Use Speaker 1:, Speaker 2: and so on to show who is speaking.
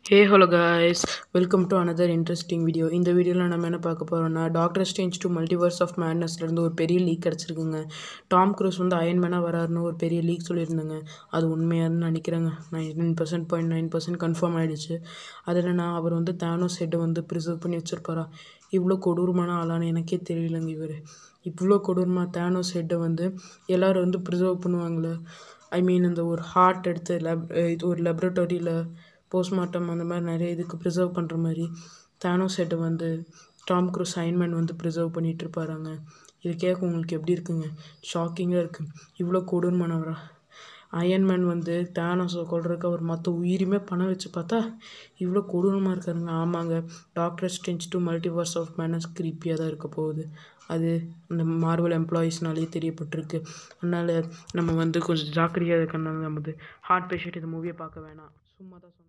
Speaker 1: hey hello guys welcome to another interesting video இந்த வீடியோவில் நம்ம என்ன பார்க்க போகிறோம்னா Doctor Strange to multiverse of மேட்னஸ்லேருந்து ஒரு பெரிய லீக் கிடச்சிருக்குங்க டாம் க்ரூஸ் வந்து அயன்மேனாக வராருன்னு ஒரு பெரிய லீக் சொல்லியிருந்தேங்க அது உண்மையானு நினைக்கிறேங்க nine percent point nine percent confirm ஆகிடுச்சு அது என்னன்னா அவர் வந்து தானோஸ் ஹெட்டை வந்து ப்ரிசர்வ் பண்ணி வச்சிருப்பாரா இவ்வளோ கொடூரமான ஆளான்னு எனக்கே தெரியலங்க இவர் இவ்வளோ கொடூரமாக தானோஸ் ஹெட்டை வந்து எல்லோரும் வந்து ப்ரிசர்வ் பண்ணுவாங்களே ஐ மீன் இந்த ஒரு ஹார்ட் எடுத்து லேப் இது ஒரு லெபரட்டரியில் போஸ்ட்மார்ட்டம் அந்த மாதிரி நிறைய இதுக்கு ப்ரிசர்வ் பண்ணுற மாதிரி தானோஸ் ஹெட்டை வந்து டாம் க்ரூஸ் அயன்மேன் வந்து ப்ரிசர்வ் பண்ணிட்டு இருப்பாராங்க இது கேட்க உங்களுக்கு எப்படி இருக்குங்க ஷாக்கிங்காக இருக்குது இவ்வளோ கொடூரமானவரா அயன்மேன் வந்து தானோஸை கொள்றதுக்கு அவர் மற்ற உயிருமே பணம் வச்சு பார்த்தா இவ்வளோ கொடூரமாக இருக்காருங்க ஆமாங்க Doctor Strange to multiverse of madness கிரீப்பியாக தான் இருக்க போகுது அது அந்த மார்வல் எம்ப்ளாயீஸ்னாலே தெரியப்பட்டிருக்கு அதனால் நம்ம வந்து கொஞ்சம் ஜாக்கிரதையாக இருக்கனால நம்ம வந்து ஹார்ட் பேஷண்ட் இந்த மூவியை பார்க்க வேணாம் சும்மா தான் சொன்னேன்